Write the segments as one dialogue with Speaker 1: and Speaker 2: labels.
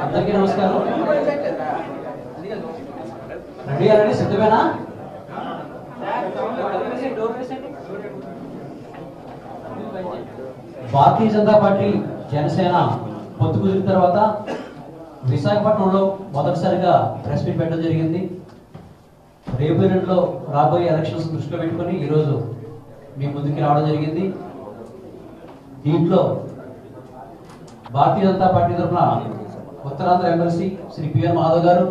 Speaker 1: అందరికీ నమస్కారం రెడీ అయ్యారండి సిద్ధమేనా భారతీయ జనతా పార్టీ జనసేన పొత్తు కుదిరిన తర్వాత విశాఖపట్నంలో మొదటిసారిగా ప్రెస్ మీట్ పెట్టడం జరిగింది రేపు ఎల్లుండిలో రాబోయే ఎలక్షన్స్ దృష్టిలో పెట్టుకొని ఈరోజు మీ ముందుకి రావడం జరిగింది దీంట్లో భారతీయ జనతా పార్టీ తరఫున ఉత్తరాంధ్ర ఎమ్మెల్సీ శ్రీ పిఎన్ మాధవ్ గారు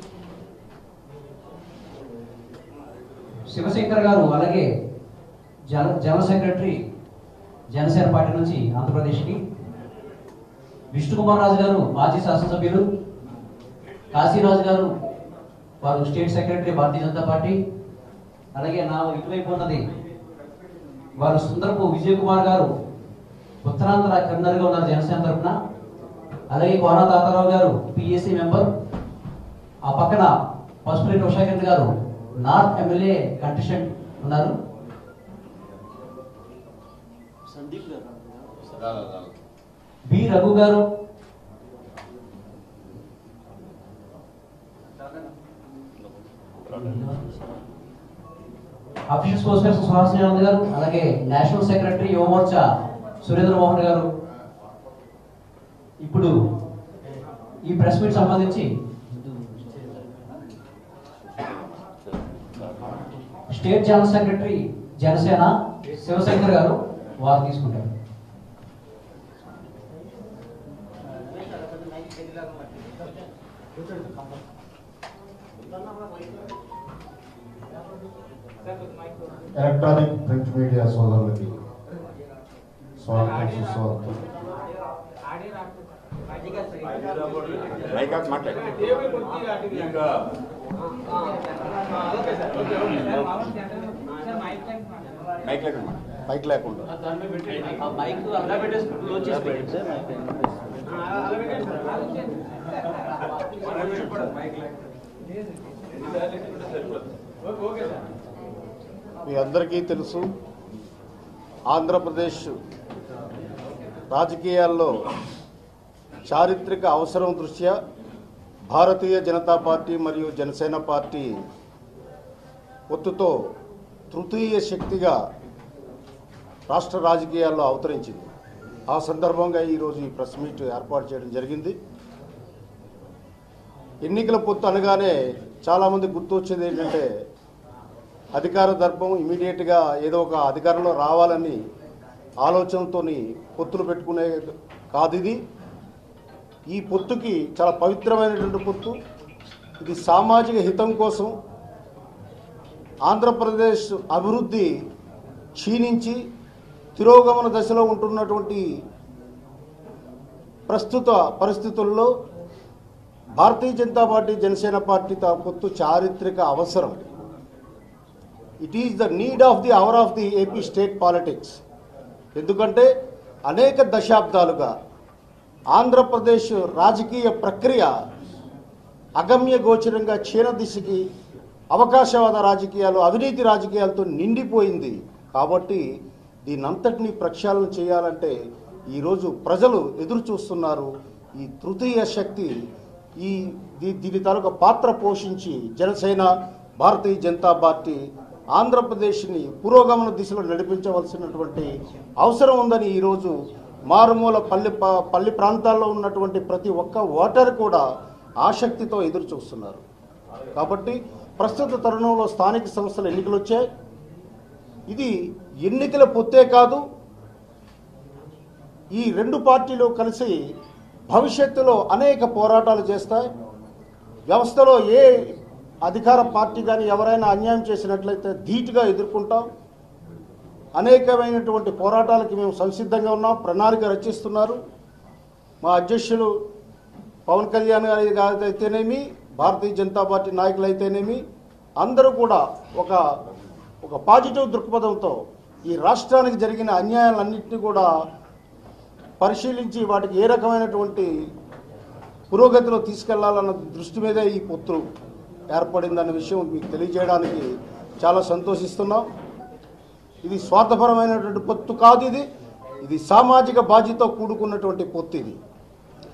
Speaker 1: శివశంకర్ గారు అలాగే జన జనరల్ సెక్రటరీ జనసేన పార్టీ నుంచి ఆంధ్రప్రదేశ్కి విష్ణుకుమార్ రాజు గారు మాజీ శాసనసభ్యులు కాశీరాజు గారు వారు state secretary Bharatiya Janata party అలాగే నా ఇటువైపు ఉన్నది వారు సుందరపు విజయ్ కుమార్ గారు ఉత్తరాంధ్ర కన్వీనర్గా ఉన్నారు జనసేన తరఫున అలాగే కోన తాతారావు గారు పిఎస్సి మెంబర్ ఆ పక్కన Pasupureddy Ushakiran garu north MLA contestant ఉన్నారు B Raghu garu official sports person Suhasini Anand garu అలాగే నేషనల్ సెక్రటరీ యువమోర్చా సురేంద్ర మోహన్ గారు ఇప్పుడు ఈ ప్రెస్ మీట్ సంబంధించి state general secretary Janasena Shivashankar garu వారు తీసుకుంటారు
Speaker 2: ఎలక్ట్రానిక్ ప్రింట్ మీడియా సోదరులకి స్వాగతం సుస్వాగతం
Speaker 3: మైక్ ఆఫ్ మాట్లాడు మైక్ లేకుండా మాట్లాడు.
Speaker 2: మైక్ లేకుండా
Speaker 1: మైక్ అలా పెట్టేసి క్లోజ్ చేసి పెట్టండి.
Speaker 2: మీ అందరికీ తెలుసు ఆంధ్రప్రదేశ్ రాజకీయాల్లో చారిత్రక అవసరం దృష్ట్యా భారతీయ జనతా పార్టీ మరియు జనసేన పార్టీ పొత్తుతో తృతీయ శక్తిగా రాష్ట్ర రాజకీయాల్లో అవతరించింది ఆ సందర్భంగా ఈరోజు ఈ ప్రెస్ మీట్ ఏర్పాటు చేయడం జరిగింది ఎన్నికల పొత్తు అనగానే చాలామంది గుర్తొచ్చేది ఏంటంటే అధికార దర్పం ఇమీడియట్గా ఏదో ఒక అధికారంలో రావాలని ఆలోచనతో పొత్తులు పెట్టుకునే కాదు ఇది ఈ పొత్తుకి చాలా పవిత్రమైనటువంటి పొత్తు ఇది సామాజిక హితం కోసం ఆంధ్రప్రదేశ్ అభివృద్ధి క్షీణించి తిరోగమన దశలో ఉంటున్నటువంటి ప్రస్తుత పరిస్థితుల్లో భారతీయ జనతా పార్టీ జనసేన పార్టీ తా పొత్తు చారిత్రక అవసరం it is the need of the hour of the AP state politics ఎందుకంటే అనేక దశాబ్దాలుగా ఆంధ్రప్రదేశ్ రాజకీయ ప్రక్రియ అగమ్య గోచరంగా క్షీణ దిశకి అవకాశవాద రాజకీయాలు అవినీతి రాజకీయాలతో నిండిపోయింది కాబట్టి దీనంతటినీ ప్రక్షాళన చేయాలంటే ఈరోజు ప్రజలు ఎదురు చూస్తున్నారు ఈ తృతీయ శక్తి ఈ దీ- దీని తాలూకా పాత్ర పోషించి జనసేన భారతీయ జనతా పార్టీ ఆంధ్రప్రదేశ్ని పురోగమన దిశలో నడిపించవలసినటువంటి అవసరం ఉందని ఈరోజు మారుమూల పల్లె ప- పల్లి ప్రాంతాల్లో ఉన్నటువంటి ప్రతి ఒక్క ఓటర్ కూడా ఆసక్తితో ఎదురు చూస్తున్నారు కాబట్టి ప్రస్తుత తరుణంలో స్థానిక సంస్థల ఎన్నికలు వచ్చాయి ఇది ఎన్నికల పొత్తే కాదు ఈ రెండు పార్టీలు కలిసి భవిష్యత్తులో అనేక పోరాటాలు చేస్తాయి వ్యవస్థలో ఏ అధికార పార్టీ కానీ ఎవరైనా అన్యాయం చేసినట్లయితే ధీటుగా ఎదుర్కొంటాం అనేకమైనటువంటి పోరాటాలకి మేము సంసిద్ధంగా ఉన్నాం ప్రణాళిక రచిస్తున్నారు మా అధ్యక్షులు పవన్ కళ్యాణ్ గారి గారి అయితేనేమి భారతీయ జనతా పార్టీ నాయకులు అయితేనేమి అందరూ కూడా ఒక ఒక పాజిటివ్ దృక్పథంతో ఈ రాష్ట్రానికి జరిగిన అన్యాయాలన్నింటినీ కూడా పరిశీలించి వాటికి ఏ రకమైనటువంటి పురోగతిలో తీసుకెళ్లాలన్న దృష్టి మీదే ఈ పొత్తు ఏర్పడిందన్న విషయం మీకు తెలియజేయడానికి చాలా సంతోషిస్తున్నాం ఇది స్వార్థపరమైనటువంటి పొత్తు కాదు ఇది ఇది సామాజిక బాధ్యత కూడుకున్నటువంటి పొత్తు ఇది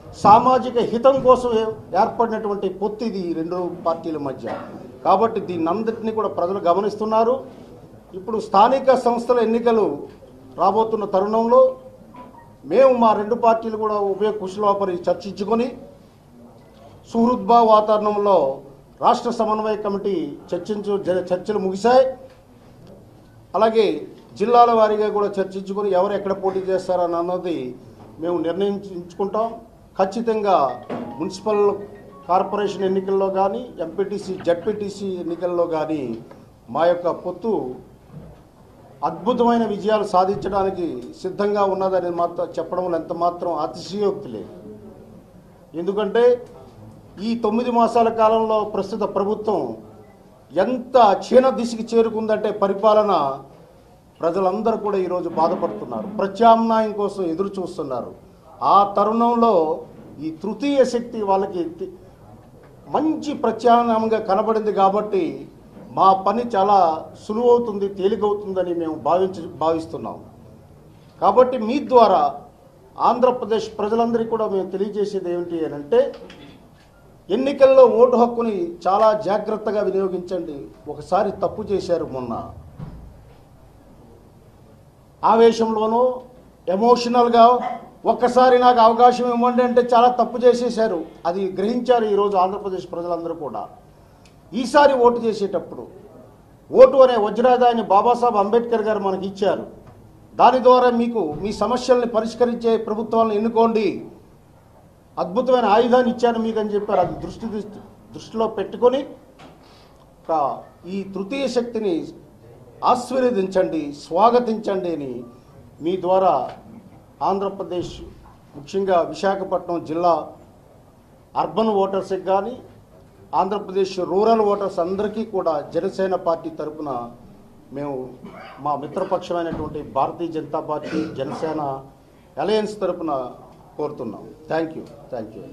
Speaker 2: సామాజిక హితం కోసం ఏ- ఏర్పడినటువంటి పొత్తు ఇది ఈ రెండు పార్టీల మధ్య కాబట్టి దీన్ని అందరినీ కూడా ప్రజలు గమనిస్తున్నారు ఇప్పుడు స్థానిక సంస్థల ఎన్నికలు రాబోతున్న తరుణంలో మేము మా రెండు పార్టీలు కూడా ఉభయ కుశలోపరి చర్చించుకొని సుహృద్భావ వాతావరణంలో రాష్ట్ర సమన్వయ కమిటీ చర్చించు జ- చర్చలు ముగిశాయి అలాగే జిల్లాల వారీగా కూడా చర్చించుకొని ఎవరు ఎక్కడ పోటీ చేస్తారని అన్నది మేము నిర్ణయించుకుంటాం ఖచ్చితంగా మున్సిపల్ కార్పొరేషన్ ఎన్నికల్లో కానీ ఎంపీటీసీ జడ్పీటీసీ ఎన్నికల్లో కానీ మా యొక్క పొత్తు అద్భుతమైన విజయాలు సాధించడానికి సిద్ధంగా ఉన్నదని మాత్రం చెప్పడంలో ఎంత మాత్రం అతిశయోక్తి లేదు ఎందుకంటే ఈ తొమ్మిది మాసాల కాలంలో ప్రస్తుత ప్రభుత్వం ఎంత క్షీణ దిశకి చేరుకుందంటే పరిపాలన ప్రజలందరూ కూడా ఈరోజు బాధపడుతున్నారు ప్రత్యామ్నాయం కోసం ఎదురు చూస్తున్నారు ఆ తరుణంలో ఈ తృతీయ శక్తి వాళ్ళకి తి- మంచి ప్రత్యామ్నాయంగా కనబడింది కాబట్టి మా పని చాలా సులువవుతుంది తేలికవుతుందని మేము భావించి భావిస్తున్నాం కాబట్టి మీ ద్వారా ఆంధ్రప్రదేశ్ ప్రజలందరికీ కూడా మేము తెలియజేసేది ఏమిటి అని అంటే ఎన్నికల్లో ఓటు హక్కుని చాలా జాగ్రత్తగా వినియోగించండి ఒకసారి తప్పు చేశారు మొన్న ఆవేశంలోనూ ఎమోషనల్గా ఒక్కసారి నాకు అవకాశం ఇవ్వండి అంటే చాలా తప్పు చేసేశారు అది గ్రహించారు ఈరోజు ఆంధ్రప్రదేశ్ ప్రజలందరూ కూడా ఈసారి ఓటు చేసేటప్పుడు ఓటు అనే వజ్రాదాన్ని బాబాసాహెబ్ అంబేద్కర్ గారు మనకి ఇచ్చారు దాని ద్వారా మీకు మీ సమస్యల్ని పరిష్కరించే ప్రభుత్వాలను ఎన్నుకోండి అద్భుతమైన ఆయుధాన్ని ఇచ్చాను మీకు అని చెప్పారు అది దృష్టి దృష్టి- దృష్టిలో పెట్టుకొని ఒక ఈ తృతీయ శక్తిని ఆశీర్వదించండి స్వాగతించండి అని మీ ద్వారా ఆంధ్రప్రదేశ్ ముఖ్యంగా విశాఖపట్నం జిల్లా అర్బన్ ఓటర్స్కి కానీ ఆంధ్రప్రదేశ్ రూరల్ ఓటర్స్ అందరికీ కూడా జనసేన పార్టీ తరపున మేము మా మిత్రపక్షమైనటువంటి భారతీయ జనతా పార్టీ జనసేన అలయన్స్ తరపున కోరుతున్నాం థ్యాంక్ యూ థ్యాంక్ యూ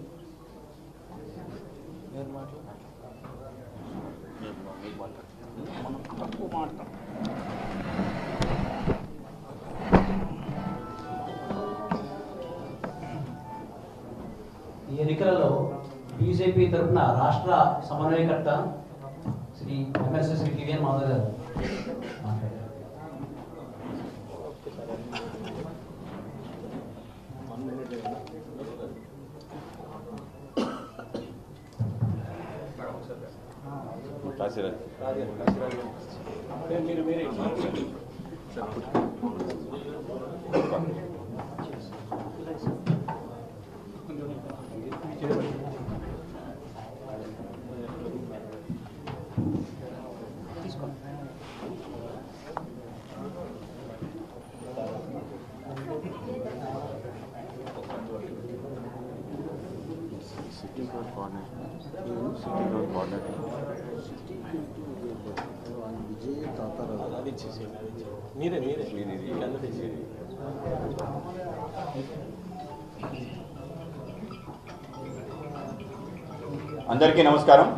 Speaker 1: ఈ ఎన్నికలలో బీజేపీ తరఫున రాష్ట్ర సమన్వయకర్త శ్రీ ఎమ్మెల్సీ శ్రీ కివిఎన్ మాధవ్ గారు మాట్లాడారు
Speaker 3: Rasiraj sitting road coordinator sitting road coordinator
Speaker 4: మీరే మీరే అందరికీ ఇచ్చేయండి.
Speaker 3: అందరికీ నమస్కారం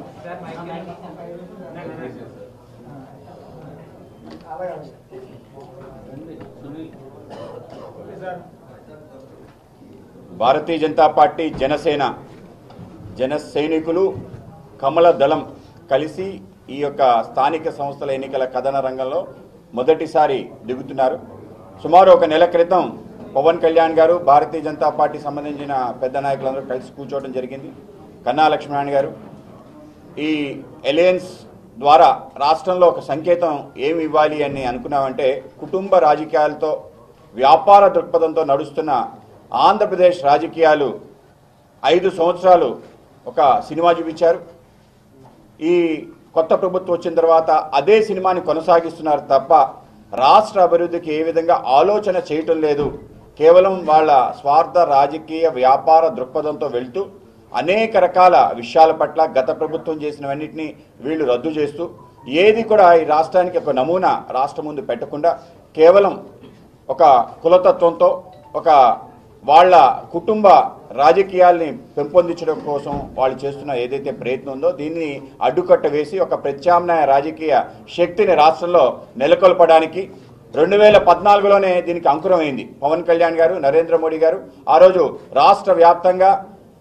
Speaker 3: భారతీయ జనతా పార్టీ జనసేన జన సైనికులు కమల దళం కలిసి ఈ యొక్క స్థానిక సంస్థల ఎన్నికల కథన రంగంలో మొదటిసారి దిగుతున్నారు సుమారు ఒక నెల క్రితం పవన్ కళ్యాణ్ గారు భారతీయ జనతా పార్టీ సంబంధించిన పెద్ద నాయకులందరూ కలిసి కూర్చోవడం జరిగింది కన్నా లక్ష్మణ్ గారు ఈ ఎలయన్స్ ద్వారా రాష్ట్రంలో ఒక సంకేతం ఏమి ఇవ్వాలి అని అనుకున్నామంటే కుటుంబ రాజకీయాలతో వ్యాపార దృక్పథంతో నడుస్తున్న ఆంధ్రప్రదేశ్ రాజకీయాలు ఐదు సంవత్సరాలు ఒక సినిమా చూపించారు ఈ కొత్త ప్రభుత్వం వచ్చిన తర్వాత అదే సినిమాని కొనసాగిస్తున్నారు తప్ప రాష్ట్ర అభివృద్ధికి ఏ విధంగా ఆలోచన చేయటం లేదు కేవలం వాళ్ళ స్వార్థ రాజకీయ వ్యాపార దృక్పథంతో వెళ్తూ అనేక రకాల విషయాల పట్ల గత ప్రభుత్వం చేసినవన్నింటినీ వీళ్ళు రద్దు చేస్తూ ఏది కూడా ఈ రాష్ట్రానికి ఒక నమూనా రాష్ట్రం ముందు పెట్టకుండా కేవలం ఒక కులతత్వంతో ఒక వాళ్ళ కుటుంబ రాజకీయాల్ని పెంపొందించడం కోసం వాళ్ళు చేస్తున్న ఏదైతే ప్రయత్నం ఉందో దీన్ని అడ్డుకట్ట వేసి ఒక ప్రత్యామ్నాయ రాజకీయ శక్తిని రాష్ట్రంలో నెలకొల్పడానికి రెండు వేల పద్నాలుగులోనే దీనికి అంకురమైంది పవన్ కళ్యాణ్ గారు నరేంద్ర మోడీ గారు ఆ రోజు రాష్ట్ర వ్యాప్తంగా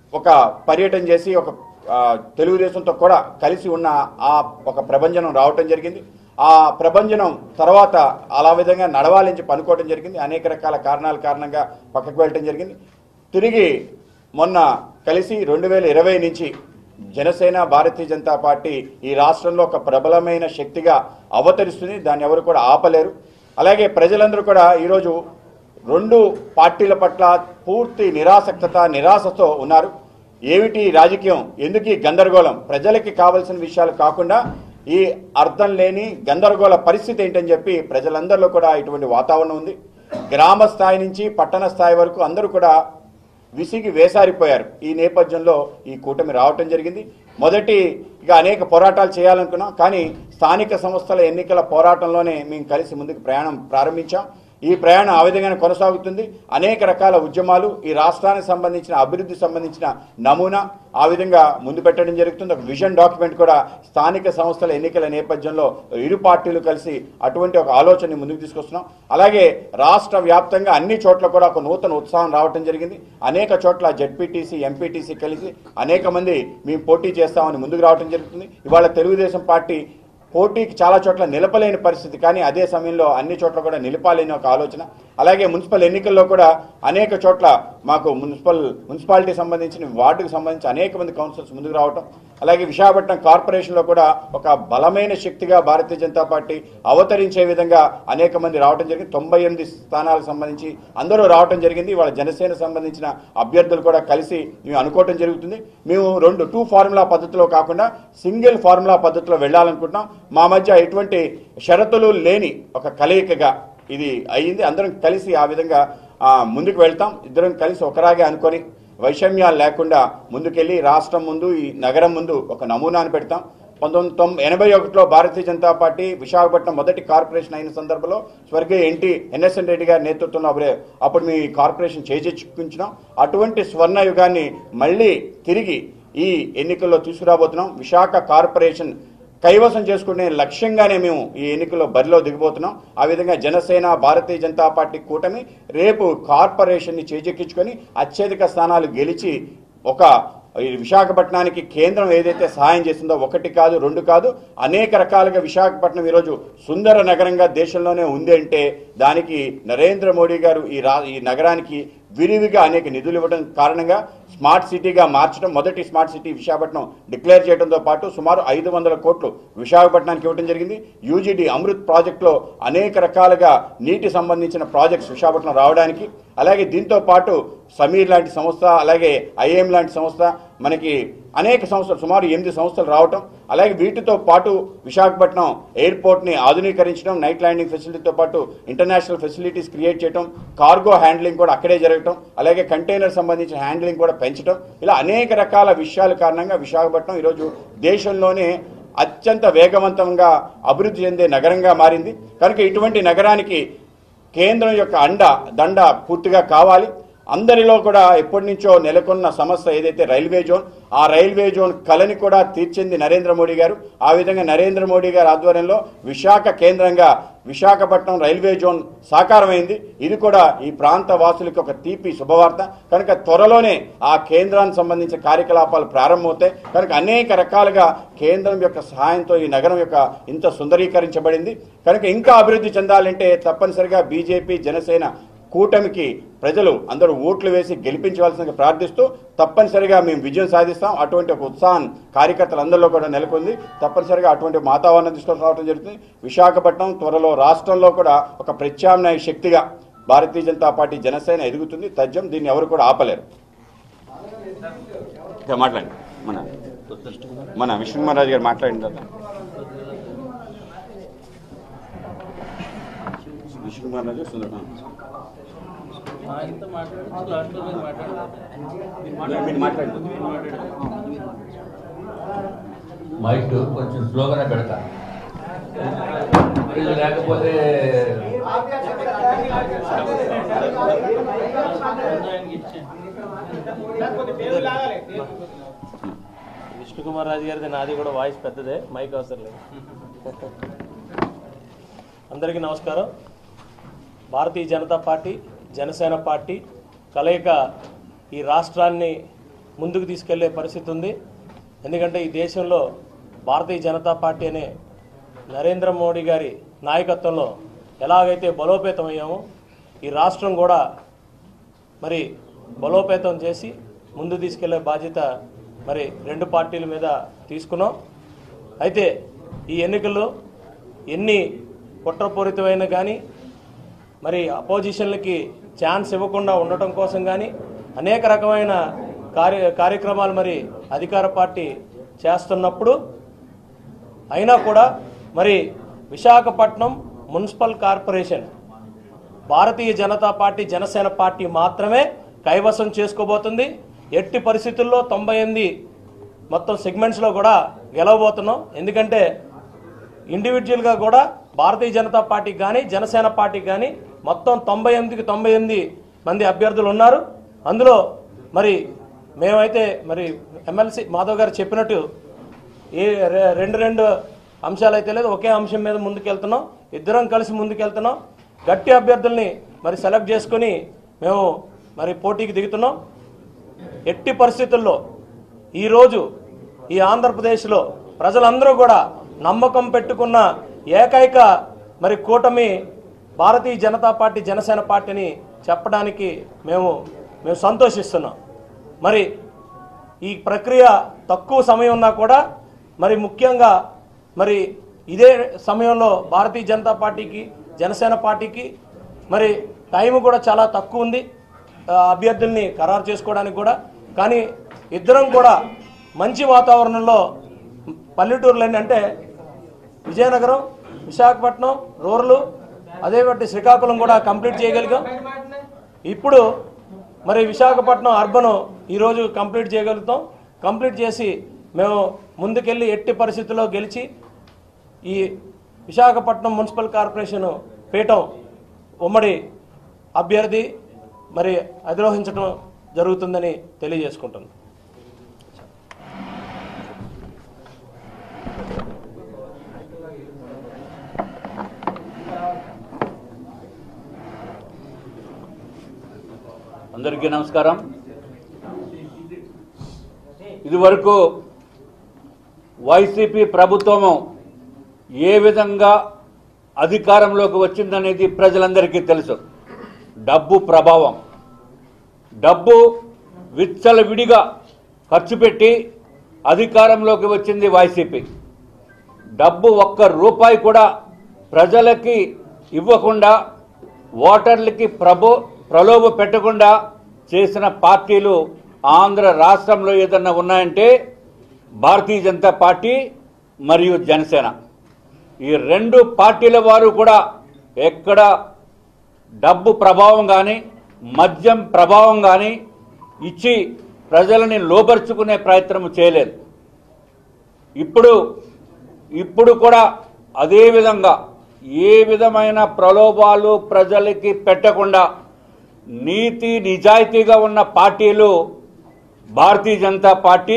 Speaker 3: ఒక పర్యటన చేసి ఒక ఆ, తెలుగుదేశంతో కూడా కలిసి ఉన్న ఆ ఒక ప్రభంజనం రావటం జరిగింది ఆ ప్రభంజనం తర్వాత అలా విధంగా నడవాలించి పనుకోవటం జరిగింది అనేక రకాల కారణాల కారణంగా పక్కకు వెళ్ళటం జరిగింది తిరిగి మొన్న కలిసి రెండు వేల ఇరవై నుంచి జనసేన భారతీయ జనతా పార్టీ ఈ రాష్ట్రంలో ఒక ప్రబలమైన శక్తిగా అవతరిస్తుంది దాన్ని ఎవరు కూడా ఆపలేరు అలాగే ప్రజలందరూ కూడా ఈరోజు రెండు పార్టీల పట్ల పూర్తి నిరాసక్తత నిరాశతో ఉన్నారు ఏమిటి ఈ రాజకీయం ఎందుకు ఈ గందరగోళం ప్రజలకి కావలసిన విషయాలు కాకుండా ఈ అర్థం లేని గందరగోళ పరిస్థితి ఏంటని చెప్పి ప్రజలందరిలో కూడా ఇటువంటి వాతావరణం ఉంది గ్రామ స్థాయి నుంచి పట్టణ స్థాయి వరకు అందరూ కూడా విసిగి వేసారిపోయారు ఈ నేపథ్యంలో ఈ కూటమి రావటం జరిగింది మొదటి ఇక అనేక పోరాటాలు చేయాలనుకున్నాం కానీ స్థానిక సంస్థల ఎన్నికల పోరాటంలోనే మేము కలిసి ముందుకు ప్రయాణం ప్రారంభించాం ఈ ప్రయాణం ఆ విధంగానే కొనసాగుతుంది అనేక రకాల ఉద్యమాలు ఈ రాష్ట్రానికి సంబంధించిన అభివృద్ధి సంబంధించిన నమూనా ఆ విధంగా ముందు పెట్టడం జరుగుతుంది ఒక విజన్ డాక్యుమెంట్ కూడా స్థానిక సంస్థల ఎన్నికల నేపథ్యంలో ఇరు పార్టీలు కలిసి అటువంటి ఒక ఆలోచనని ముందుకు తీసుకొస్తున్నాం అలాగే రాష్ట్ర వ్యాప్తంగా అన్ని చోట్ల కూడా ఒక నూతన ఉత్సాహం రావటం జరిగింది అనేక చోట్ల జడ్పీటీసీ ఎంపీటీసీ కలిసి అనేక మంది మేము పోటీ చేస్తామని ముందుకు రావటం జరుగుతుంది ఇవాళ తెలుగుదేశం పార్టీ పోటీకి చాలా చోట్ల నిలపలేని పరిస్థితి కానీ అదే సమయంలో అన్ని చోట్ల కూడా నిలపాలని ఒక ఆలోచన అలాగే మున్సిపల్ ఎన్నికల్లో కూడా అనేక చోట్ల మాకు మున్సిపల్ మున్సిపాలిటీ సంబంధించిన వార్డుకు సంబంధించి అనేక మంది కౌన్సిలర్స్ ముందుకు రావటం అలాగే విశాఖపట్నం కార్పొరేషన్లో కూడా ఒక బలమైన శక్తిగా భారతీయ జనతా పార్టీ అవతరించే విధంగా అనేక మంది రావటం జరిగింది తొంభై ఎనిమిది స్థానాలకు సంబంధించి అందరూ రావటం జరిగింది వాళ్ళ జనసేన సంబంధించిన అభ్యర్థులు కూడా కలిసి మేము అనుకోవటం జరుగుతుంది మేము రెండు టూ ఫార్ములా పద్ధతిలో కాకుండా సింగిల్ ఫార్ములా పద్ధతిలో వెళ్ళాలనుకుంటున్నాం మా మధ్య ఎటువంటి షరతులు లేని ఒక కలయికగా ఇది అయ్యింది అందరం కలిసి ఆ విధంగా ఆ, ముందుకు వెళ్తాం ఇద్దరం కలిసి ఒకరాగే అనుకొని వైషమ్యాలు లేకుండా ముందుకెళ్ళి రాష్ట్రం ముందు ఈ నగరం ముందు ఒక నమూనాను పెడతాం పంతొమ్మిది తొంభై ఎనభై ఒకటిలో భారతీయ జనతా పార్టీ విశాఖపట్నం మొదటి కార్పొరేషన్ అయిన సందర్భంలో స్వర్గీయ ఎన్టీ ఎన్ఎస్ఎన్ రెడ్డి గారి నేతృత్వంలో అప్పుడే అప్పుడు మీ కార్పొరేషన్ చేజెచ్చుకుంటున్నాం అటువంటి స్వర్ణ యుగాన్ని మళ్ళీ తిరిగి ఈ ఎన్నికల్లో తీసుకురాబోతున్నాం విశాఖ కార్పొరేషన్ కైవసం చేసుకునే లక్ష్యంగానే మేము ఈ ఎన్నికల్లో బరిలో దిగబోతున్నాం ఆ విధంగా జనసేన భారతీయ జనతా పార్టీ కూటమి రేపు కార్పొరేషన్ని చేజెక్కించుకొని అత్యధిక స్థానాలు గెలిచి ఒక ఈ విశాఖపట్నానికి కేంద్రం ఏదైతే సహాయం చేసిందో ఒకటి కాదు రెండు కాదు అనేక రకాలుగా విశాఖపట్నం ఈరోజు సుందర నగరంగా దేశంలోనే ఉంది అంటే దానికి నరేంద్ర మోడీ గారు ఈ రా ఈ నగరానికి విరివిగా అనేక నిధులు ఇవ్వడం కారణంగా స్మార్ట్ సిటీగా మార్చడం మొదటి స్మార్ట్ సిటీ విశాఖపట్నం డిక్లేర్ చేయడంతో పాటు సుమారు ఐదు వందల కోట్లు విశాఖపట్నానికి ఇవ్వడం జరిగింది యూజీడీ అమృత్ ప్రాజెక్టులో అనేక రకాలుగా నీటి సంబంధించిన ప్రాజెక్ట్స్ విశాఖపట్నం రావడానికి అలాగే దీంతో పాటు సమీర్ లాంటి సంస్థ అలాగే ఐఏఎం లాంటి సంస్థ మనకి అనేక సంస్థలు సుమారు ఎనిమిది సంస్థలు రావటం అలాగే వీటితో పాటు విశాఖపట్నం ఎయిర్పోర్ట్ని ఆధునీకరించడం నైట్ ల్యాండింగ్ ఫెసిలిటీతో పాటు ఇంటర్నేషనల్ ఫెసిలిటీస్ క్రియేట్ చేయడం కార్గో హ్యాండ్లింగ్ కూడా అక్కడే జరగటం అలాగే కంటైనర్ సంబంధించిన హ్యాండ్లింగ్ కూడా పెంచడం ఇలా అనేక రకాల విషయాల కారణంగా విశాఖపట్నం ఈరోజు దేశంలోనే అత్యంత వేగవంతంగా అభివృద్ధి చెందే నగరంగా మారింది కనుక ఇటువంటి నగరానికి కేంద్రం యొక్క అండ దండ పూర్తిగా కావాలి అందరిలో కూడా ఎప్పటి నుంచో నెలకొన్న సమస్య ఏదైతే రైల్వే జోన్ ఆ రైల్వే జోన్ కలని కూడా తీర్చింది నరేంద్ర మోడీ గారు ఆ విధంగా నరేంద్ర మోడీ గారి ఆధ్వర్యంలో విశాఖ కేంద్రంగా విశాఖపట్నం రైల్వే జోన్ సాకారమైంది ఇది కూడా ఈ ప్రాంత వాసులకు ఒక తీపి శుభవార్త కనుక త్వరలోనే ఆ కేంద్రానికి సంబంధించిన కార్యకలాపాలు ప్రారంభమవుతాయి కనుక అనేక రకాలుగా కేంద్రం యొక్క సహాయంతో ఈ నగరం యొక్క ఇంత సుందరీకరించబడింది కనుక ఇంకా అభివృద్ధి చెందాలంటే తప్పనిసరిగా బీజేపీ జనసేన కూటమికి ప్రజలు అందరూ ఓట్లు వేసి గెలిపించవలసిందిగా ప్రార్థిస్తూ తప్పనిసరిగా మేము విజయం సాధిస్తాం అటువంటి ఒక ఉత్సాహం కార్యకర్తలందరిలో కూడా నెలకొంది తప్పనిసరిగా అటువంటి వాతావరణం తీసుకొని రావడం జరుగుతుంది విశాఖపట్నం త్వరలో రాష్ట్రంలో కూడా ఒక ప్రత్యామ్నాయ శక్తిగా భారతీయ జనతా పార్టీ జనసేన ఎదుగుతుంది తథ్యం దీన్ని ఎవరు కూడా ఆపలేరు ఇక మాట్లాడండి మన మన విష్ణుకుమార్ రాజు గారు మాట్లాడిన తర్వాత విష్ణుకుమార్ రాజు సుందర
Speaker 4: ఆయనతో మాట్లాడచ్చు లాస్ట్లో మీరు మాట్లాడారు
Speaker 3: మీరు మాట్లాడండి
Speaker 5: మైక్ కొంచెం స్లోగానే పెడతా ఇది లేకపోతే
Speaker 4: ఆయనకి ఇచ్చేయండి. విష్ణుకుమార్ రాజు గారిది నాది కూడా వాయిస్ పెద్దదే మైక్ అవసరం లేదు అందరికీ నమస్కారం భారతీయ జనతా పార్టీ జనసేన పార్టీ కలయిక ఈ రాష్ట్రాన్ని ముందుకు తీసుకెళ్లే పరిస్థితి ఉంది ఎందుకంటే ఈ దేశంలో భారతీయ జనతా పార్టీ అనే నరేంద్ర మోడీ గారి నాయకత్వంలో ఎలాగైతే బలోపేతమయ్యామో ఈ రాష్ట్రం కూడా మరి బలోపేతం చేసి ముందు తీసుకెళ్లే బాధ్యత మరి రెండు పార్టీల మీద తీసుకున్నాం అయితే ఈ ఎన్నికల్లో ఎన్ని కుట్రపూరితమైన కానీ మరి అపోజిషన్లకి ఛాన్స్ ఇవ్వకుండా ఉండటం కోసం కానీ అనేక రకమైన కార్య కార్యక్రమాలు మరి అధికార పార్టీ చేస్తున్నప్పుడు అయినా కూడా మరి Visakhapatnam municipal corporation Bharatiya Janata party Janasena party మాత్రమే కైవసం చేసుకోబోతుంది ఎట్టి పరిస్థితుల్లో తొంభై ఎనిమిది మొత్తం సెగ్మెంట్స్లో కూడా గెలవబోతున్నాం ఎందుకంటే ఇండివిజువల్గా కూడా భారతీయ జనతా పార్టీకి కానీ జనసేన పార్టీకి కానీ మొత్తం తొంభై ఎనిమిదికి తొంభై ఎనిమిది మంది అభ్యర్థులు ఉన్నారు అందులో మరి మేమైతే మరి ఎమ్మెల్సీ మాధవ్ గారు చెప్పినట్టు ఏ రె- రెండు రెండు అంశాలు అయితే లేదు ఒకే అంశం మీద ముందుకెళ్తున్నాం ఇద్దరం కలిసి ముందుకెళ్తున్నాం గట్టి అభ్యర్థుల్ని మరి సెలెక్ట్ చేసుకొని మేము మరి పోటీకి దిగుతున్నాం ఎట్టి పరిస్థితుల్లో ఈరోజు ఈ ఆంధ్రప్రదేశ్లో ప్రజలందరూ కూడా నమ్మకం పెట్టుకున్న ఏకైక మరి కూటమి భారతీయ జనతా పార్టీ జనసేన పార్టీని చెప్పడానికి మేము మేము సంతోషిస్తున్నాం మరి ఈ ప్రక్రియ తక్కువ సమయం ఉన్నా కూడా మరి ముఖ్యంగా మరి ఇదే సమయంలో భారతీయ జనతా పార్టీకి జనసేన పార్టీకి మరి టైం కూడా చాలా తక్కువ ఉంది ఆ, అభ్యర్థుల్ని ఖరారు చేసుకోవడానికి కూడా కానీ ఇద్దరం కూడా మంచి వాతావరణంలో పల్లెటూరులన్నీ అంటే విజయనగరం విశాఖపట్నం రూరల్ అదే బట్టి శ్రీకాకుళం కూడా కంప్లీట్ చేయగలిగాం ఇప్పుడు మరి విశాఖపట్నం అర్బన్ ఈరోజు కంప్లీట్ చేయగలుగుతాం కంప్లీట్ చేసి మేము ముందుకెళ్ళి ఎట్టి పరిస్థితుల్లో గెలిచి ఈ విశాఖపట్నం మున్సిపల్ కార్పొరేషన్ పీఠం ఉమ్మడి అభ్యర్థి మరి అధిరోహించడం జరుగుతుందని తెలియజేసుకుంటున్నాను
Speaker 5: అందరికీ నమస్కారం ఇదివరకు వైసీపీ ప్రభుత్వము ఏ విధంగా అధికారంలోకి వచ్చిందనేది ప్రజలందరికీ తెలుసు డబ్బు ప్రభావం డబ్బు విచ్చలవిడిగా ఖర్చు పెట్టి అధికారంలోకి వచ్చింది వైసీపీ డబ్బు ఒక్క రూపాయి కూడా ప్రజలకి ఇవ్వకుండా ఓటర్లకి ప్రభు ప్రలోభ పెట్టకుండా చేసిన పార్టీలు ఆంధ్ర రాష్ట్రంలో ఏదన్నా ఉన్నాయంటే భారతీయ జనతా పార్టీ మరియు జనసేన ఈ రెండు పార్టీల వారు కూడా ఎక్కడ డబ్బు ప్రభావం కానీ మద్యం ప్రభావం కానీ ఇచ్చి ప్రజలని లోపరుచుకునే ప్రయత్నం చేయలేదు ఇప్పుడు ఇప్పుడు కూడా అదే విధంగా ఏ విధమైన ప్రలోభాలు ప్రజలకి పెట్టకుండా నీతి నిజాయితీగా ఉన్న పార్టీలు భారతీయ జనతా పార్టీ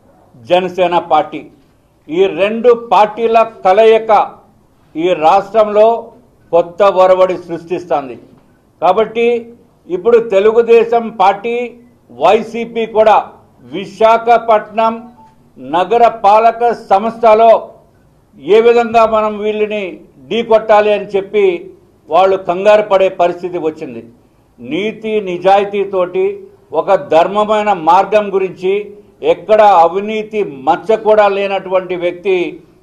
Speaker 5: జనసేన పార్టీ ఈ రెండు పార్టీల కలయిక ఈ రాష్ట్రంలో కొత్త ఒరవడి సృష్టిస్తుంది కాబట్టి ఇప్పుడు తెలుగుదేశం పార్టీ వైసీపీ కూడా విశాఖపట్నం నగర పాలక సంస్థలో ఏ విధంగా మనం వీళ్ళని ఢీకొట్టాలి అని చెప్పి వాళ్ళు కంగారు పడే పరిస్థితి వచ్చింది నీతి నిజాయితీతోటి ఒక ధర్మమైన మార్గం గురించి ఎక్కడ అవినీతి మచ్చ కూడా లేనటువంటి వ్యక్తి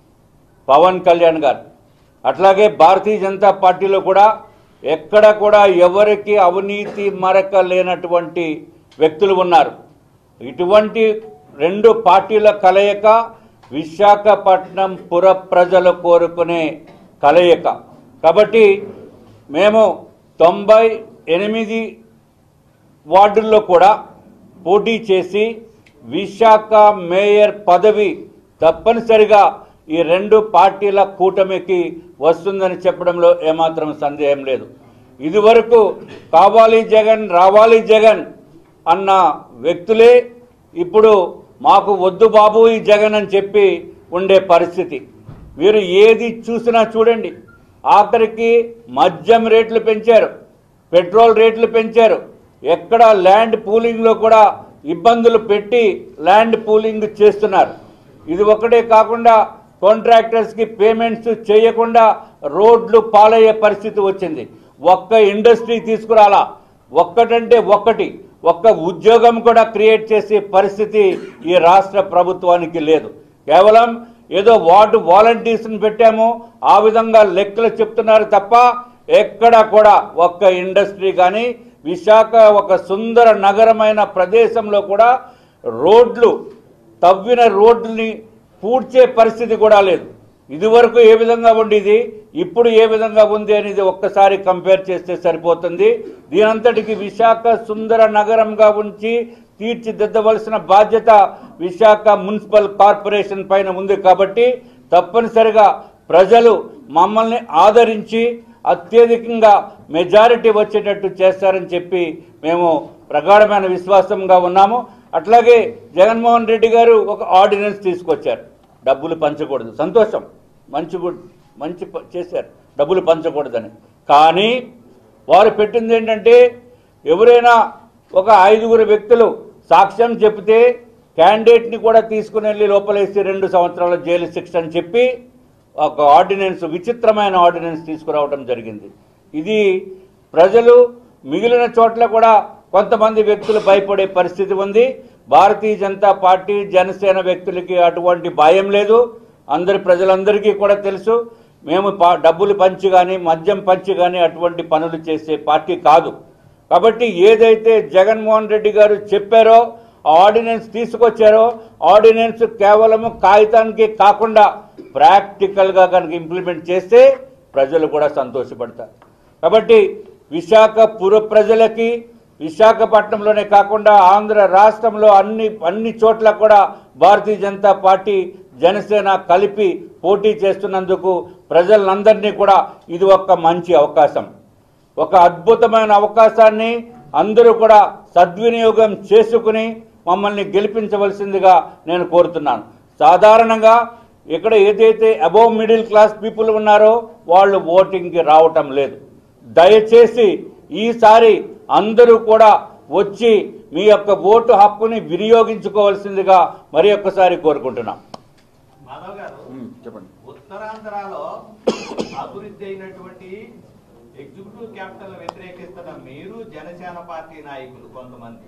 Speaker 5: పవన్ కళ్యాణ్ గారు అట్లాగే భారతీయ జనతా పార్టీలో కూడా ఎక్కడ కూడా ఎవరికి అవినీతి మరక లేనటువంటి వ్యక్తులు ఉన్నారు ఇటువంటి రెండు పార్టీల కలయిక విశాఖపట్నం పుర ప్రజలు కోరుకునే కలయిక కాబట్టి మేము తొంభై ఎనిమిది వార్డుల్లో కూడా పోటీ చేసి విశాఖ మేయర్ పదవి తప్పనిసరిగా ఈ రెండు పార్టీల కూటమికి వస్తుందని చెప్పడంలో ఏమాత్రం సందేహం లేదు ఇదివరకు కావాలి జగన్ రావాలి జగన్ అన్న వ్యక్తులే ఇప్పుడు మాకు వద్దు బాబు ఈ జగన్ అని చెప్పి ఉండే పరిస్థితి వీరు ఏది చూసినా చూడండి ఆఖరికి మద్యం రేట్లు పెంచారు పెట్రోల్ రేట్లు పెంచారు ఎక్కడ ల్యాండ్ పూలింగ్లో కూడా ఇబ్బందులు పెట్టి ల్యాండ్ పూలింగ్ చేస్తున్నారు ఇది ఒకటే కాకుండా కాంట్రాక్టర్స్కి పేమెంట్స్ చేయకుండా రోడ్లు పాలయ్యే పరిస్థితి వచ్చింది ఒక్క ఇండస్ట్రీ తీసుకురాలా ఒక్కటంటే ఒక్కటి ఒక్క ఉద్యోగం కూడా క్రియేట్ చేసే పరిస్థితి ఈ రాష్ట్ర ప్రభుత్వానికి లేదు కేవలం ఏదో వార్డు వాలంటీర్స్ని పెట్టాము ఆ విధంగా లెక్కలు చెప్తున్నారు తప్ప ఎక్కడ కూడా ఒక్క ఇండస్ట్రీ కానీ విశాఖ ఒక సుందర నగరమైన ప్రదేశంలో కూడా రోడ్లు తవ్విన రోడ్లని పూడ్చే పరిస్థితి కూడా లేదు ఇదివరకు ఏ విధంగా ఉండేది ఇప్పుడు ఏ విధంగా ఉంది అనేది ఒక్కసారి కంపేర్ చేస్తే సరిపోతుంది దీనంతటికి విశాఖ సుందర నగరంగా ఉంచి తీర్చిదిద్దవలసిన బాధ్యత విశాఖ మున్సిపల్ కార్పొరేషన్ పైన ఉంది కాబట్టి తప్పనిసరిగా ప్రజలు మమ్మల్ని ఆదరించి అత్యధికంగా మెజారిటీ వచ్చేటట్టు చేస్తారని చెప్పి మేము ప్రగాఢమైన విశ్వాసంగా ఉన్నాము అట్లాగే జగన్మోహన్ రెడ్డి గారు ఒక ఆర్డినెన్స్ తీసుకొచ్చారు డబ్బులు పంచకూడదు సంతోషం మంచి గు- మంచి ప- చేశారు డబ్బులు పంచకూడదని కానీ వారు పెట్టింది ఏంటంటే ఎవరైనా ఒక ఐదుగురు వ్యక్తులు సాక్ష్యం చెప్తే క్యాండిడేట్ని కూడా తీసుకుని వెళ్ళి లోపలేసి రెండు సంవత్సరాల జైలు శిక్ష అని చెప్పి ఒక ఆర్డినెన్స్ విచిత్రమైన ఆర్డినెన్స్ తీసుకురావడం జరిగింది ఇది ప్రజలు మిగిలిన చోట్ల కూడా కొంతమంది వ్యక్తులు భయపడే పరిస్థితి ఉంది భారతీయ జనతా పార్టీ జనసేన వ్యక్తులకి అటువంటి భయం లేదు అందరి ప్రజలందరికీ కూడా తెలుసు మేము పా- డబ్బులు పంచి కానీ మద్యం పంచి కానీ అటువంటి పనులు చేసే పార్టీ కాదు కాబట్టి ఏదైతే జగన్మోహన్ రెడ్డి గారు చెప్పారో ఆ ఆర్డినెన్స్ తీసుకొచ్చారో ఆర్డినెన్స్ కేవలం కాగితానికి కాకుండా ప్రాక్టికల్గా కనుక ఇంప్లిమెంట్ చేస్తే ప్రజలు కూడా సంతోషపడతారు కాబట్టి విశాఖ పుర ప్రజలకి విశాఖపట్నంలోనే కాకుండా ఆంధ్ర రాష్ట్రంలో అన్ని అన్ని చోట్ల కూడా భారతీయ జనతా పార్టీ జనసేన కలిపి పోటీ చేస్తున్నందుకు ప్రజలందరినీ కూడా ఇది ఒక మంచి అవకాశం ఒక అద్భుతమైన అవకాశాన్ని అందరూ కూడా సద్వినియోగం చేసుకుని మమ్మల్ని గెలిపించవలసిందిగా నేను కోరుతున్నాను సాధారణంగా ఇక్కడ ఏదైతే అబోవ్ మిడిల్ క్లాస్ పీపుల్ ఉన్నారో వాళ్ళు ఓటింగ్కి రావటం లేదు దయచేసి ఈసారి అందరూ కూడా వచ్చి మీ యొక్క ఓటు హక్కుని వినియోగించుకోవాల్సిందిగా మరి ఒక్కసారి కోరుకుంటున్నాం
Speaker 6: మాధవ్ గారు
Speaker 3: చెప్పండి
Speaker 6: ఉత్తరాంధ్రలో అభివృద్ధి అయినటువంటి ఎగ్జిక్యూటివ్ క్యాపిటల్ వ్యతిరేకిస్తున్న మీరు జనసేన పార్టీ నాయకులు కొంతమంది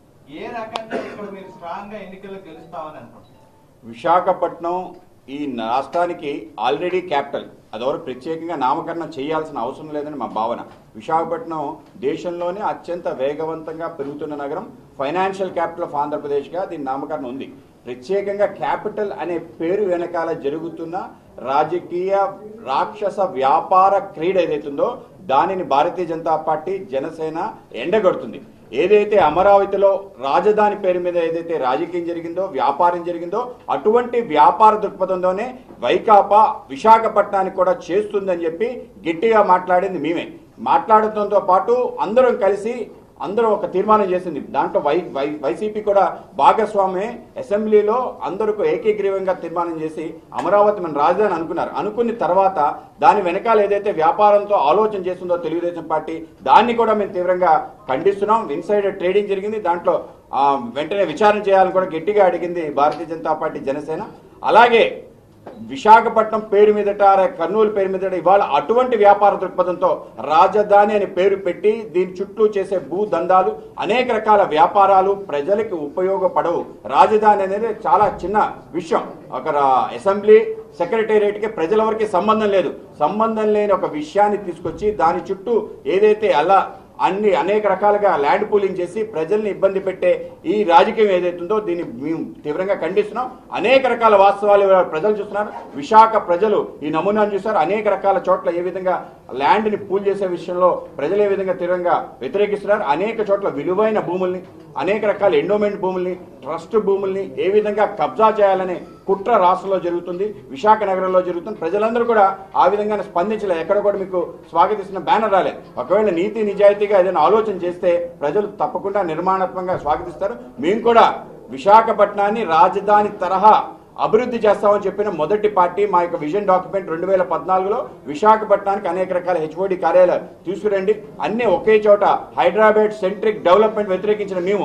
Speaker 6: ఏ రకంగా ఇక్కడ మీరు స్ట్రాంగ్ గా ఎన్నికల్లో గెలుస్తామని అనుకుంటున్నారు
Speaker 3: విశాఖపట్నం ఈ రాష్ట్రానికి ఆల్రెడీ క్యాపిటల్ అదెవరు ప్రత్యేకంగా నామకరణం చేయాల్సిన అవసరం లేదని మా భావన విశాఖపట్నం దేశంలోనే అత్యంత వేగవంతంగా పెరుగుతున్న నగరం ఫైనాన్షియల్ క్యాపిటల్ ఆఫ్ ఆంధ్రప్రదేశ్గా దీని నామకరణం ఉంది ప్రత్యేకంగా క్యాపిటల్ అనే పేరు వెనకాల జరుగుతున్న రాజకీయ రాక్షస వ్యాపార క్రీడ ఏదైతుందో దానిని భారతీయ జనతా పార్టీ జనసేన ఎండగడుతుంది ఏదైతే అమరావతిలో రాజధాని పేరు మీద ఏదైతే రాజకీయం జరిగిందో వ్యాపారం జరిగిందో అటువంటి వ్యాపార దృక్పథంతోనే వైకాపా విశాఖపట్నానికి కూడా చేస్తుందని చెప్పి గట్టిగా మాట్లాడింది మేమే మాట్లాడటంతో పాటు అందరం కలిసి అందరూ ఒక తీర్మానం చేసింది దాంట్లో వై వై వైసీపీ కూడా భాగస్వామి అసెంబ్లీలో అందరూ ఏకీగ్రీవంగా తీర్మానం చేసి అమరావతి మన రాజధాని అనుకున్నారు అనుకున్న తర్వాత దాని వెనకాల ఏదైతే వ్యాపారంతో ఆలోచన చేస్తుందో తెలుగుదేశం పార్టీ దాన్ని కూడా మేము తీవ్రంగా ఖండిస్తున్నాం ఇన్సైడ్ ట్రేడింగ్ జరిగింది దాంట్లో ఆ, వెంటనే విచారణ చేయాలని కూడా గట్టిగా అడిగింది భారతీయ జనతా పార్టీ జనసేన అలాగే విశాఖపట్నం పేరు మీదట రే- కర్నూలు పేరు మీదట ఇవాళ అటువంటి వ్యాపార దృక్పథంతో రాజధాని అని పేరు పెట్టి దీని చుట్టూ చేసే భూ దందాలు అనేక రకాల వ్యాపారాలు ప్రజలకు ఉపయోగపడవు రాజధాని అనేది చాలా చిన్న విషయం ఒక రా- అసెంబ్లీ సెక్రటేరియట్కి ప్రజల వరకు సంబంధం లేదు సంబంధం లేని ఒక విషయాన్ని తీసుకొచ్చి దాని చుట్టూ ఏదైతే అలా అన్ని అనేక రకాలుగా ల్యాండ్ పూలింగ్ చేసి ప్రజల్ని ఇబ్బంది పెట్టే ఈ రాజకీయం ఏదైతుందో దీన్ని మేము తీవ్రంగా ఖండిస్తున్నాం అనేక రకాల వాస్తవాలు ఇవాళ ప్రజలు చూస్తున్నారు విశాఖ ప్రజలు ఈ నమూనాను చూస్తారు అనేక రకాల చోట్ల ఏ విధంగా ల్యాండ్ని పూల్ చేసే విషయంలో ప్రజలు ఏ విధంగా తీవ్రంగా వ్యతిరేకిస్తున్నారు అనేక చోట్ల విలువైన భూముల్ని అనేక రకాల ఎండోమెంట్ భూముల్ని ట్రస్ట్ భూముల్ని ఏ విధంగా కబ్జా చేయాలనే కుట్ర రాష్ట్రంలో జరుగుతుంది విశాఖ నగరంలో జరుగుతుంది ప్రజలందరూ కూడా ఆ విధంగానే స్పందించలేదు ఎక్కడ కూడా మీకు స్వాగతిస్తున్న బ్యానర్ రాలేదు ఒకవేళ నీతి నిజాయితీగా ఏదైనా ఆలోచన చేస్తే ప్రజలు తప్పకుండా నిర్మాణాత్మకంగా స్వాగతిస్తారు మేము కూడా విశాఖపట్నాన్ని రాజధాని తరహా అభివృద్ధి చేస్తామని చెప్పిన మొదటి పార్టీ మా యొక్క విజన్ డాక్యుమెంట్ రెండు వేల పద్నాలుగులో విశాఖపట్నానికి అనేక రకాల హెచ్ఓడి కార్యాలయాలు తీసుకురండి అన్నీ ఒకే చోట హైదరాబాద్ సెంట్రిక్ డెవలప్మెంట్ వ్యతిరేకించిన మేము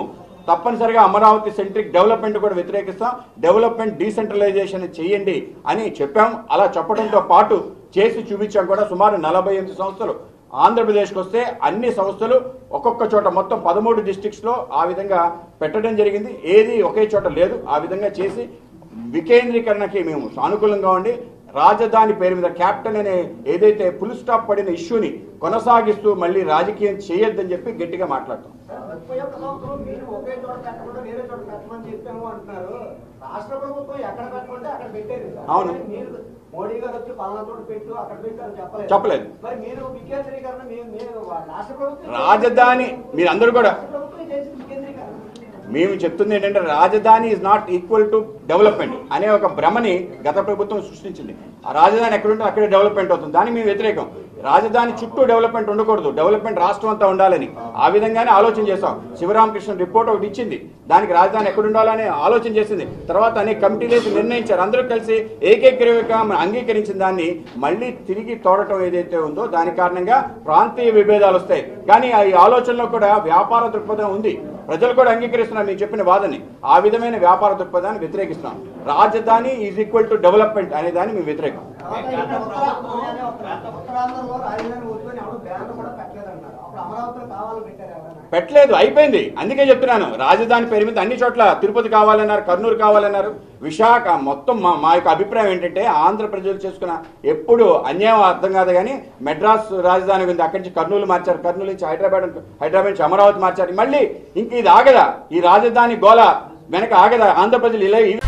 Speaker 3: తప్పనిసరిగా అమరావతి సెంట్రిక్ డెవలప్మెంట్ కూడా వ్యతిరేకిస్తాం డెవలప్మెంట్ డీసెంట్రలైజేషన్ చేయండి అని చెప్పాం అలా చెప్పడంతో పాటు చేసి చూపించాం కూడా సుమారు నలభై ఎనిమిది సంస్థలు ఆంధ్రప్రదేశ్కి వస్తే అన్ని సంస్థలు ఒక్కొక్క చోట మొత్తం పదమూడు డిస్ట్రిక్ట్స్లో ఆ విధంగా పెట్టడం జరిగింది ఏది ఒకే చోట లేదు ఆ విధంగా చేసి వికేంద్రీకరణకి మేము సానుకూలంగా ఉండి రాజధాని పేరు మీద క్యాప్టెన్ అనే ఏదైతే ఫుల్ స్టాప్ పడిన ఇష్యూని కొనసాగిస్తూ మళ్ళీ రాజకీయం చేయొద్దని చెప్పి గట్టిగా మాట్లాడతాం
Speaker 7: ముప్పై ఒక్క సంవత్సరం మీరు ఒకే చోట పెట్టకుండా వేరే చోట పెట్టమని చెప్పాము అంటున్నారు రాష్ట్ర ప్రభుత్వం ఎక్కడ పెట్టమంటే అక్కడ పెట్టారు
Speaker 3: అవును.
Speaker 7: మీరు మోడీ గారు వచ్చి పలానా చోట పెట్టు అక్కడ పెట్టు అని చెప్పలేదు
Speaker 3: చెప్పలేదు.
Speaker 7: మరి మీరు వికేంద్రీకరణ మేము మేము రాష్ట్ర ప్రభుత్వం
Speaker 3: రాజధాని మీరందరూ కూడా
Speaker 7: రాష్ట్ర ప్రభుత్వం చేసింది వికేంద్రీకరణ
Speaker 3: మేము చెప్తుంది ఏంటంటే రాజధాని is not equal to development అనే ఒక భ్రమని గత ప్రభుత్వం సృష్టించింది ఆ రాజధాని ఎక్కడుంటే అక్కడే డెవలప్మెంట్ అవుతుంది దానికి మేము వ్యతిరేకం రాజధాని చుట్టూ డెవలప్మెంట్ ఉండకూడదు డెవలప్మెంట్ రాష్ట్రం అంతా ఉండాలని ఆ విధంగానే ఆలోచన చేస్తాం శివరామకృష్ణ రిపోర్ట్ ఒకటి ఇచ్చింది దానికి రాజధాని ఎక్కడ ఉండాలని ఆలోచన చేసింది తర్వాత అనేక కమిటీలు వేసి నిర్ణయించారు అందరూ కలిసి ఏకైక్యంగా అంగీకరించిన దాన్ని మళ్ళీ తిరిగి తోడటం ఏదైతే ఉందో దాని కారణంగా ప్రాంతీయ విభేదాలు వస్తాయి కానీ ఆ ఈ ఆలోచనలో కూడా వ్యాపార దృక్పథం ఉంది ప్రజలు కూడా అంగీకరిస్తున్నారు మీరు చెప్పిన వాదన ఆ విధమైన వ్యాపార దృక్పథాన్ని వ్యతిరేకిస్తున్నాం రాజధాని ఈజ్ ఈక్వల్ టు డెవలప్మెంట్ అనే దాన్ని మేము వ్యతిరేకం
Speaker 7: తర్వాత ఇక్కడ ఉత్తరా- ఉత్తరాంధ్రలో రాజధాని వద్దని ఎవరు బ్యాన్ కూడా పెట్టలేదన్నారు అప్పుడు అమరావతిలో కావాలని పెట్టారు ఎవరైనా
Speaker 3: పెట్టలేదు అయిపోయింది అందుకే చెప్తున్నాను రాజధాని పేరు మీద అన్ని చోట్ల తిరుపతి కావాలన్నారు కర్నూలు కావాలన్నారు విశాఖ మొత్తం మా మా యొక్క అభిప్రాయం ఏంటంటే ఆంధ్ర ప్రజలు చేసుకున్న ఎప్పుడు అన్యాయం అర్థం కాదు కానీ మెడ్రాస్ రాజధాని ఉంది అక్కడి నుంచి కర్నూలు మార్చారు కర్నూలు నుంచి హైదరాబాద్ హైదరాబాద్ నుంచి అమరావతి మార్చారు మళ్ళీ ఇంక ఇది ఆగదా ఈ రాజధాని గోల వెనక ఆగదా ఆంధ్ర ప్రజలు ఇలా